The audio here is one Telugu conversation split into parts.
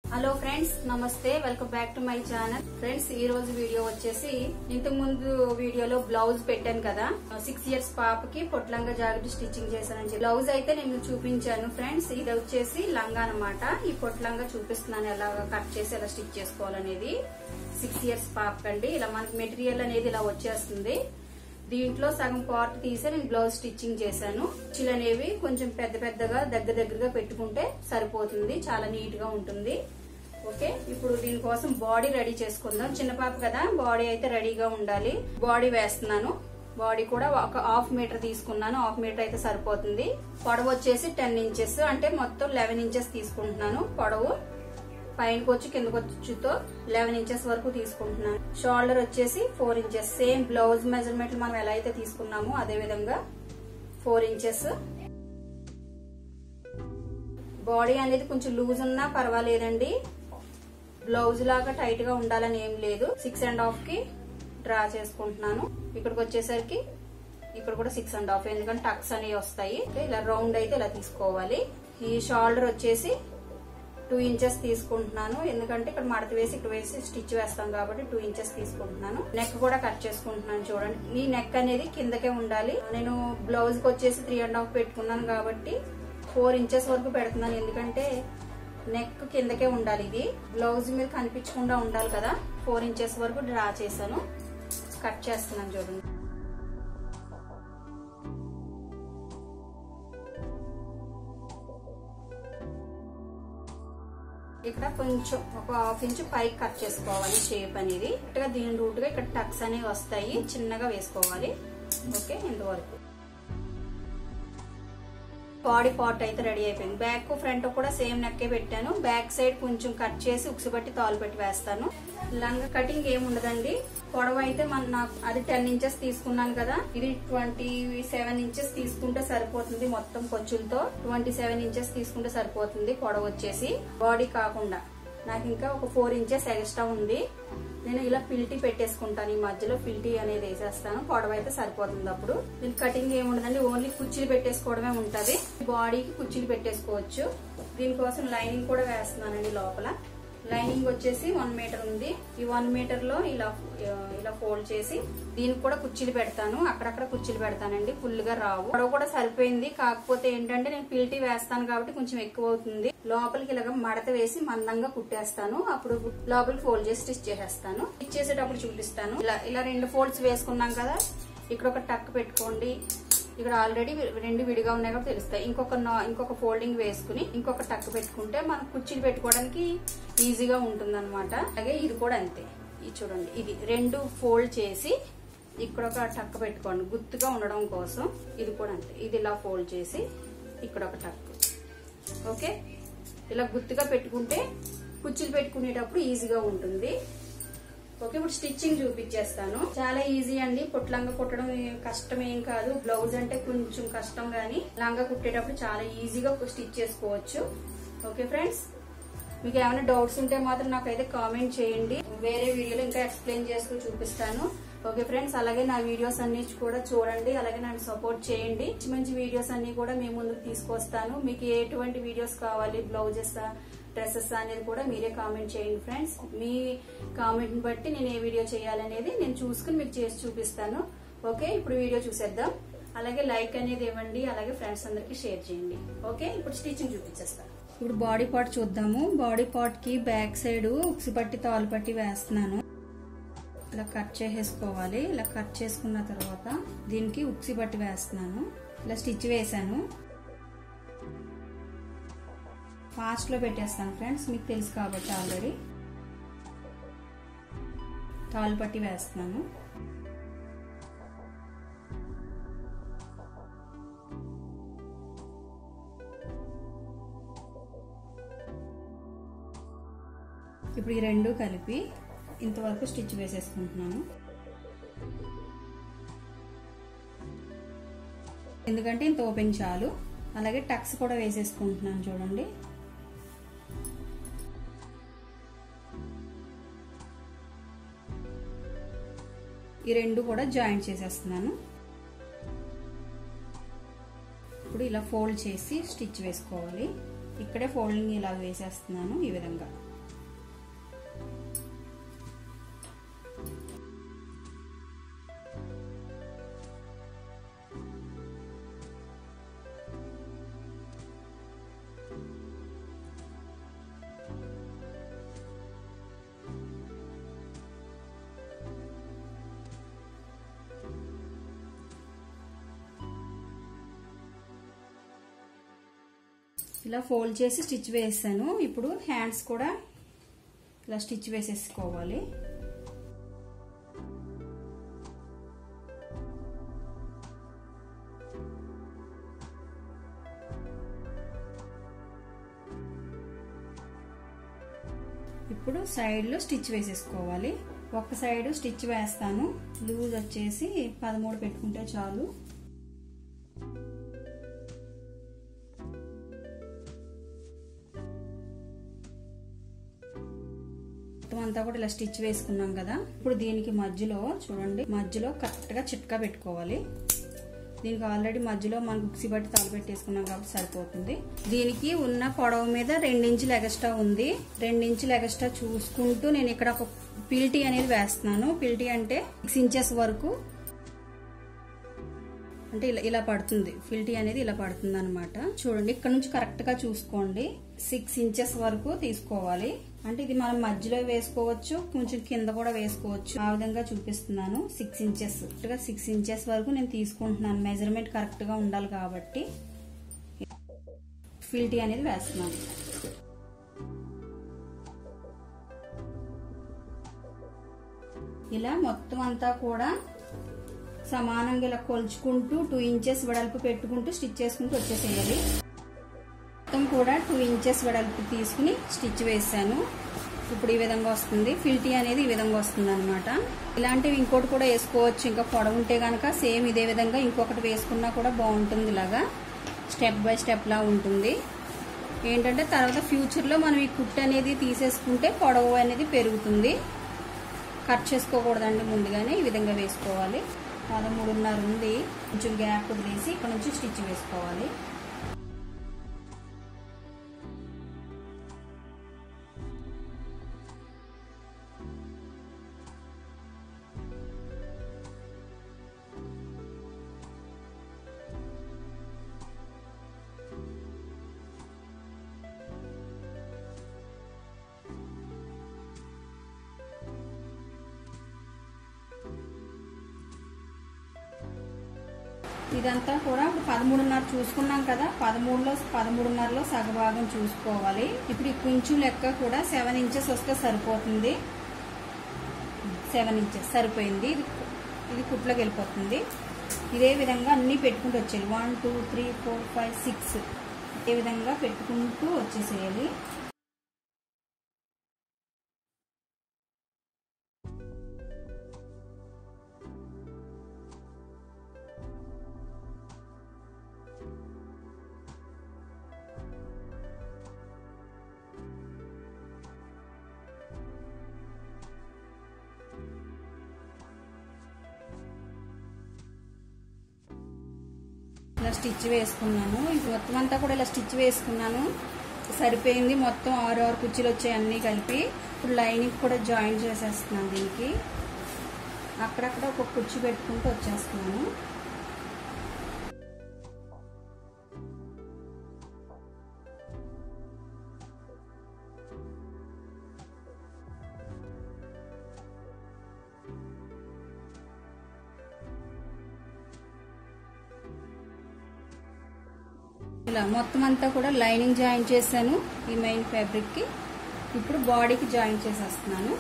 హలో ఫ్రెండ్స్ నమస్తే welcome back to my channel friends ఈ రోజు వీడియో వచ్చేసి ఇంతకు ముందు వీడియోలో బ్లౌజ్ పెట్టాను కదా సిక్స్ ఇయర్స్ పాపకి పొట్లంగా జాకెట్ స్టిచ్చింగ్ చేశానని చెప్పి బ్లౌజ్ అయితే నేను చూపించాను ఫ్రెండ్స్ ఇది వచ్చేసి లంగా అన్నమాట ఈ పొట్లంగా చూపిస్తున్నాను ఎలా కట్ చేసి ఎలా స్టిచ్ చేసుకోవాలనేది సిక్స్ ఇయర్స్ పాపకండి ఇలా మనకి మెటీరియల్ అనేది ఇలా వచ్చేస్తుంది దీంట్లో సగం పార్ట్ తీసి నేను బ్లౌజ్ స్టిచ్చింగ్ చేశాను కుర్చీలు అనేవి కొంచెం పెద్ద పెద్దగా దగ్గర దగ్గరగా పెట్టుకుంటే సరిపోతుంది చాలా నీట్ గా ఉంటుంది ఓకే ఇప్పుడు దీనికోసం బాడీ రెడీ చేసుకుందాం చిన్న పాప కదా బాడీ అయితే రెడీగా ఉండాలి బాడీ వేస్తున్నాను బాడీ కూడా ఒక హాఫ్ మీటర్ తీసుకున్నాను హాఫ్ మీటర్ అయితే సరిపోతుంది పొడవు వచ్చేసి టెన్ ఇంచెస్ అంటే మొత్తం లెవెన్ ఇంచెస్ తీసుకుంటున్నాను పొడవు పైనకి వచ్చి కిందకి వచ్చుతో లెవెన్ ఇంచెస్ వరకు తీసుకుంటున్నాను షోల్డర్ వచ్చేసి four inches same blouse measurement మనం ఎలా అయితే తీసుకున్నామో అదే విధంగా ఫోర్ ఇంచెస్ బాడీ అనేది కొంచెం లూజ్ ఉన్నా పర్వాలేదండి బ్లౌజ్ లాగా టైట్ గా ఉండాలని ఏం లేదు సిక్స్ అండ్ హాఫ్ కి డ్రా చేసుకుంటున్నాను ఇక్కడికి వచ్చేసరికి ఇక్కడ కూడా సిక్స్ అండ్ హాఫ్ ఎందుకంటే టక్స్ అనేవి వస్తాయి ఇలా రౌండ్ అయితే ఇలా తీసుకోవాలి ఈ షోల్డర్ వచ్చేసి టూ ఇంచెస్ తీసుకుంటున్నాను ఎందుకంటే ఇక్కడ మడత వేసి ఇక్కడ వేసి స్టిచ్ వేస్తాం కాబట్టి టూ ఇంచెస్ తీసుకుంటున్నాను నెక్ కూడా కట్ చేసుకుంటున్నాను చూడండి ఈ నెక్ అనేది కిందకే ఉండాలి నేను బ్లౌజ్ కి వచ్చేసి త్రీ అండ్ హాఫ్ పెట్టుకున్నాను కాబట్టి ఫోర్ ఇంచెస్ వరకు పెడుతున్నాను ఎందుకంటే నెక్ కిందకే ఉండాలి ఇది బ్లౌజ్ మీద కనిపించకుండా ఉండాలి కదా ఫోర్ ఇంచెస్ వరకు డ్రా చేశాను కట్ చేస్తున్నాను చూడండి ఇక్కడ కొంచెం ఒక హాఫ్ ఇంచ్ పైకి కట్ చేసుకోవాలి షేప్ అనేది కరెక్ట్గా దీని రూట్ గా ఇక్కడ టక్స్ అనేవి వస్తాయి చిన్నగా వేసుకోవాలి ఓకే ఇంతవరకు బాడీ పార్ట్ అయితే రెడీ అయిపోయింది బ్యాక్ ఫ్రంట్ కూడా సేమ్ నెక్కే పెట్టాను బ్యాక్ సైడ్ కొంచెం కట్ చేసి ఉక్సు బట్టి తాలు పెట్టి వేస్తాను లంగా కటింగ్ ఏమి ఉండదండి పొడవు అయితే మన నాకు అది టెన్ ఇంచెస్ తీసుకున్నాను కదా ఇది ట్వంటీ సెవెన్ ఇంచెస్ తీసుకుంటే సరిపోతుంది మొత్తం ఖర్చులతో ట్వంటీ సెవెన్ ఇంచెస్ తీసుకుంటే సరిపోతుంది పొడవు వచ్చేసి బాడీ కాకుండా నాకు ఇంకా ఒక ఫోర్ ఇంచెస్ ఎక్స్ట్రా ఉంది నేను ఇలా ఫిల్టీ పెట్టేసుకుంటాను ఈ మధ్యలో ఫిల్టీ అనేది వేసేస్తాను పొడవ అయితే సరిపోతుంది అప్పుడు దీని కటింగ్ ఏముండదండి ఓన్లీ కుర్చీలు పెట్టేసుకోవడమే ఉంటది బాడీకి కుర్చీలు పెట్టేసుకోవచ్చు దీనికోసం లైనింగ్ కూడా వేస్తున్నానండి లోపల లైనింగ్ వచ్చేసి వన్ మీటర్ ఉంది ఈ వన్ మీటర్ లో ఇలా ఇలా ఫోల్డ్ చేసి దీనికి కూడా కుర్చీలు పెడతాను అక్కడక్కడ కుర్చీలు పెడతానండి ఫుల్ గా రావు పొడవు కూడా సరిపోయింది కాకపోతే ఏంటంటే నేను పిల్టీ వేస్తాను కాబట్టి కొంచెం ఎక్కువ అవుతుంది లోపలికి ఇలాగ మడత వేసి మందంగా కుట్టేస్తాను అప్పుడు లోపలికి ఫోల్డ్ చేసి స్టిచ్ చేసేస్తాను స్టిచ్ చేసేటప్పుడు చూపిస్తాను ఇలా ఇలా రెండు ఫోల్డ్స్ వేసుకున్నాం కదా ఇక్కడ ఒక టక్ పెట్టుకోండి ఇక్కడ ఆల్రెడీ రెండు విడిగా ఉన్నాయి కాబట్టి తెలుస్తాయి ఇంకొక ఇంకొక ఫోల్డింగ్ వేసుకుని ఇంకొక టక్ పెట్టుకుంటే మనం కుర్చీలు పెట్టుకోవడానికి ఈజీగా ఉంటుంది అనమాట అలాగే ఇది కూడా అంతే ఇది చూడండి ఇది రెండు ఫోల్డ్ చేసి ఇక్కడ ఒక టక్ పెట్టుకోండి గుర్తుగా ఉండడం కోసం ఇది కూడా అంతే ఇది ఇలా ఫోల్డ్ చేసి ఇక్కడ ఒక టక్ ఓకే ఇలా గుర్తుగా పెట్టుకుంటే కుర్చీలు పెట్టుకునేటప్పుడు ఈజీగా ఉంటుంది ఓకే ఇప్పుడు స్టిచ్చింగ్ చూపించేస్తాను చాలా ఈజీ అండి పొట్లంగా కుట్టడం కష్టం ఏం కాదు బ్లౌజ్ అంటే కొంచెం కష్టం గానీ లంగా కుట్టేటప్పుడు చాలా ఈజీగా స్టిచ్ చేసుకోవచ్చు ఓకే ఫ్రెండ్స్ మీకు ఏమైనా డౌట్స్ ఉంటే మాత్రం నాకైతే కామెంట్ చేయండి వేరే వీడియోలో ఇంకా ఎక్స్ప్లెయిన్ చేస్తూ చూపిస్తాను ఓకే ఫ్రెండ్స్ అలాగే నా వీడియోస్ అన్ని కూడా చూడండి అలాగే నన్ను సపోర్ట్ చేయండి మంచి మంచి వీడియోస్ అన్ని కూడా మీ ముందుకు తీసుకొస్తాను మీకు ఎటువంటి వీడియోస్ కావాలి బ్లౌజెస్ డ్రెస్సెస్ అనేది కూడా మీరే కామెంట్ చేయండి ఫ్రెండ్స్ మీ కామెంట్ బట్టి నేను ఏ వీడియో చేయాలనేది నేను చూసుకుని మీకు చేసి చూపిస్తాను ఓకే ఇప్పుడు వీడియో చూసేద్దాం అలాగే లైక్ అనేది ఇవ్వండి అలాగే ఫ్రెండ్స్ అందరికి షేర్ చేయండి ఓకే ఇప్పుడు స్టిచ్చింగ్ చూపించేస్తాను ఇప్పుడు బాడీ పార్ట్ చూద్దాము బాడీ పార్ట్ కి బ్యాక్ సైడ్ ఉక్సి పట్టి తాలు పట్టి వేస్తున్నాను ఇలా కట్ చేసేసుకోవాలి ఇలా కట్ చేసుకున్న తర్వాత దీనికి ఉక్సి పట్టి వేస్తున్నాను ఇలా స్టిచ్ వేసాను ఫాస్ట్లో పెట్టేస్తాను ఫ్రెండ్స్ మీకు తెలుసు కాబట్టి ఆల్రెడీ తాళ్ళు పట్టి వేస్తున్నాను ఇప్పుడు ఈ రెండు కలిపి ఇంతవరకు స్టిచ్ వేసేసుకుంటున్నాను ఎందుకంటే ఇంత ఓపెన్ చాలు అలాగే టక్స్ కూడా వేసేసుకుంటున్నాను చూడండి ఈ రెండు కూడా జాయింట్ చేసేస్తున్నాను ఇప్పుడు ఇలా ఫోల్డ్ చేసి స్టిచ్ వేసుకోవాలి ఇక్కడే ఫోల్డింగ్ ఇలా వేసేస్తున్నాను ఈ విధంగా ఇలా ఫోల్డ్ చేసి స్టిచ్ వేసాను ఇప్పుడు హ్యాండ్స్ కూడా ఇలా స్టిచ్ వేసేసుకోవాలి ఇప్పుడు సైడ్లో స్టిచ్ వేసేసుకోవాలి ఒక సైడ్ స్టిచ్ వేస్తాను లూజ్ వచ్చేసి పదమూడు పెట్టుకుంటే చాలు మొత్తం అంతా కూడా ఇలా స్టిచ్ వేసుకున్నాం కదా ఇప్పుడు దీనికి మధ్యలో చూడండి మధ్యలో కరెక్ట్ గా చిట్కా పెట్టుకోవాలి దీనికి ఆల్రెడీ మధ్యలో మనం ఉక్సి బట్టి తల పెట్టేసుకున్నాం కాబట్టి సరిపోతుంది దీనికి ఉన్న పొడవు మీద రెండించులు ఎగస్ట్రా ఉంది రెండించులు ఎగస్ట్రా చూసుకుంటూ నేను ఇక్కడ ఒక పిల్టీ అనేది వేస్తున్నాను పిల్టీ అంటే సిక్స్ ఇంచెస్ వరకు అంటే ఇలా ఇలా పడుతుంది ఫిల్టీ అనేది ఇలా పడుతుంది అనమాట చూడండి ఇక్కడ నుంచి కరెక్ట్ గా చూసుకోండి సిక్స్ ఇంచెస్ వరకు తీసుకోవాలి అంటే ఇది మనం మధ్యలో వేసుకోవచ్చు కొంచెం కింద కూడా వేసుకోవచ్చు ఆ విధంగా చూపిస్తున్నాను సిక్స్ ఇంచెస్ గా సిక్స్ ఇంచెస్ వరకు నేను తీసుకుంటున్నాను మెజర్మెంట్ కరెక్ట్ గా ఉండాలి కాబట్టి ఫిల్టీ అనేది వేస్తున్నాను ఇలా మొత్తం అంతా కూడా సమానంగా ఇలా కొలుచుకుంటూ టూ ఇంచెస్ వెడల్పు పెట్టుకుంటూ స్టిచ్ చేసుకుంటూ వచ్చేసేయాలి మొత్తం కూడా టూ ఇంచెస్ వెడల్పు తీసుకుని స్టిచ్ వేసాను ఇప్పుడు ఈ విధంగా వస్తుంది ఫిల్టీ అనేది ఈ విధంగా వస్తుంది అనమాట ఇలాంటివి ఇంకోటి కూడా వేసుకోవచ్చు ఇంకా పొడవు ఉంటే కనుక సేమ్ ఇదే విధంగా ఇంకొకటి వేసుకున్నా కూడా బాగుంటుంది ఇలాగా స్టెప్ బై స్టెప్ లా ఉంటుంది ఏంటంటే తర్వాత ఫ్యూచర్లో మనం ఈ కుట్ అనేది తీసేసుకుంటే పొడవు అనేది పెరుగుతుంది కట్ చేసుకోకూడదండి ముందుగానే ఈ విధంగా వేసుకోవాలి పదమూడున్నర ఉంది కొంచెం గ్యాప్ వదిలేసి ఇక్కడ నుంచి స్టిచ్ వేసుకోవాలి ఇదంతా కూడా ఇప్పుడు పదమూడున్నర చూసుకున్నాం కదా పదమూడులో పదమూడున్నరలో సగభాగం చూసుకోవాలి ఇప్పుడు ఈ కొంచెం లెక్క కూడా సెవెన్ ఇంచెస్ వస్తే సరిపోతుంది సెవెన్ ఇంచెస్ సరిపోయింది ఇది ఇది కుట్లోకి వెళ్ళిపోతుంది ఇదే విధంగా అన్నీ పెట్టుకుంటూ వచ్చేయాలి one two three four five six ఇదే విధంగా పెట్టుకుంటూ వచ్చేసేయాలి ఇలా స్టిచ్ వేసుకున్నాను ఇది మొత్తం అంతా కూడా ఇలా స్టిచ్ వేసుకున్నాను సరిపోయింది మొత్తం ఆరు ఆరు కుర్చీలు వచ్చాయి అన్నీ కలిపి ఇప్పుడు లైనింగ్ కూడా జాయిన్ చేసేస్తున్నాను దీనికి అక్కడక్కడ ఒక కుర్చీ పెట్టుకుంటూ వచ్చేస్తున్నాను ఇలా మొత్తం అంతా కూడా లైనింగ్ జాయిన్ చేశాను ఈ మెయిన్ ఫ్యాబ్రిక్ కి ఇప్పుడు బాడీకి జాయిన్ చేసేస్తున్నాను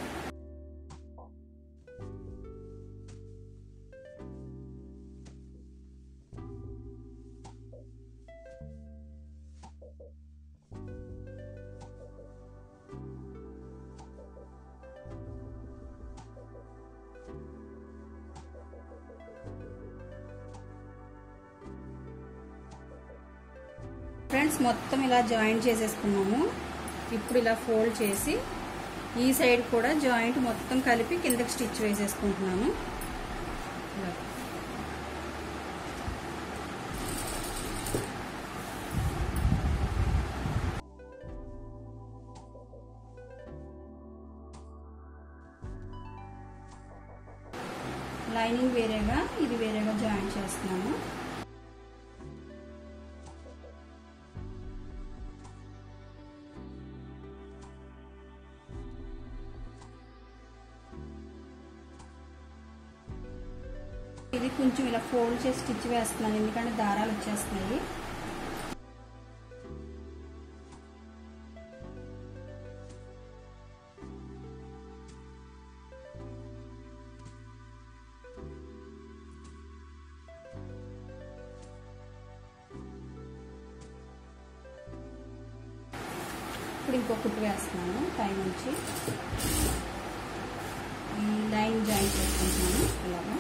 ఫ్రెండ్స్ మొత్తం ఇలా జాయింట్ చేసేసుకున్నాము ఇప్పుడు ఇలా ఫోల్డ్ చేసి ఈ సైడ్ కూడా జాయింట్ మొత్తం కలిపి కిందకి స్టిచ్ వేసేసుకుంటున్నాను ఇలా. లైనింగ్ వేరేగా ఇది వేరేగా జాయిన్ చేస్తున్నాను ఇది కొంచెం ఇలా ఫోల్డ్ చేసి స్టిచ్ వేస్తున్నాను ఎందుకంటే దారాలు వచ్చేస్తున్నాయి ఇప్పుడు ఇంకో కుట్టు వేస్తున్నాను పై నుంచి ఈ లైన్ జాయిన్ చేసుకుంటున్నాను ఇలాగా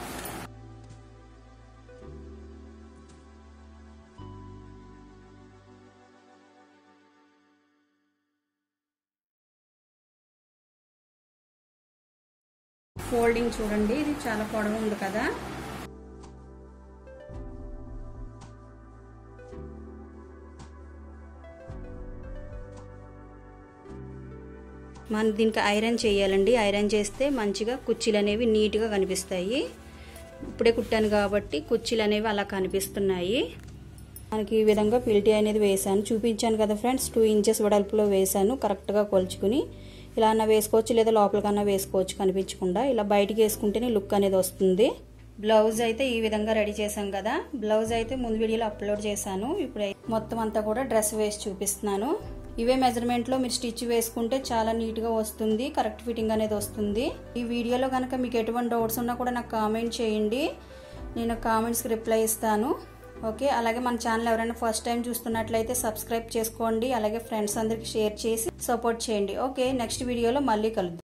ఫోల్డింగ్ చూడండి ఇది చాలా పొడవు ఉంది కదా మనం దీనికి ఐరన్ చేయాలండి ఐరన్ చేస్తే మంచిగా కుర్చీలు అనేవి నీట్గా కనిపిస్తాయి ఇప్పుడే కుట్టాను కాబట్టి కుర్చీలు అనేవి అలా కనిపిస్తున్నాయి మనకి ఈ విధంగా పిల్టీ అనేది వేసాను చూపించాను కదా ఫ్రెండ్స్ టూ ఇంచెస్ వెడల్పులో వేసాను కరెక్ట్గా కొలుచుకుని ఇలా అన్న వేసుకోవచ్చు లేదా లోపలికన్నా వేసుకోవచ్చు కనిపించకుండా ఇలా బయటికి వేసుకుంటేనే లుక్ అనేది వస్తుంది బ్లౌజ్ అయితే ఈ విధంగా రెడీ చేశాం కదా బ్లౌజ్ అయితే ముందు వీడియోలో అప్లోడ్ చేశాను ఇప్పుడు మొత్తం అంతా కూడా డ్రెస్ వేసి చూపిస్తున్నాను ఇవే మెజర్మెంట్లో మీరు స్టిచ్ వేసుకుంటే చాలా నీట్గా వస్తుంది కరెక్ట్ ఫిట్టింగ్ అనేది వస్తుంది ఈ వీడియోలో కనుక మీకు ఎటువంటి డౌట్స్ ఉన్నా కూడా నాకు కామెంట్ చేయండి నేను కామెంట్స్కి రిప్లై ఇస్తాను ఓకే అలాగే మన ఛానల్ ఎవరైనా ఫస్ట్ టైం చూస్తున్నట్లయితే సబ్స్క్రైబ్ చేసుకోండి అలాగే ఫ్రెండ్స్ అందరికి షేర్ చేసి సపోర్ట్ చేయండి ఓకే నెక్స్ట్ వీడియోలో మళ్ళీ కలుద్దాం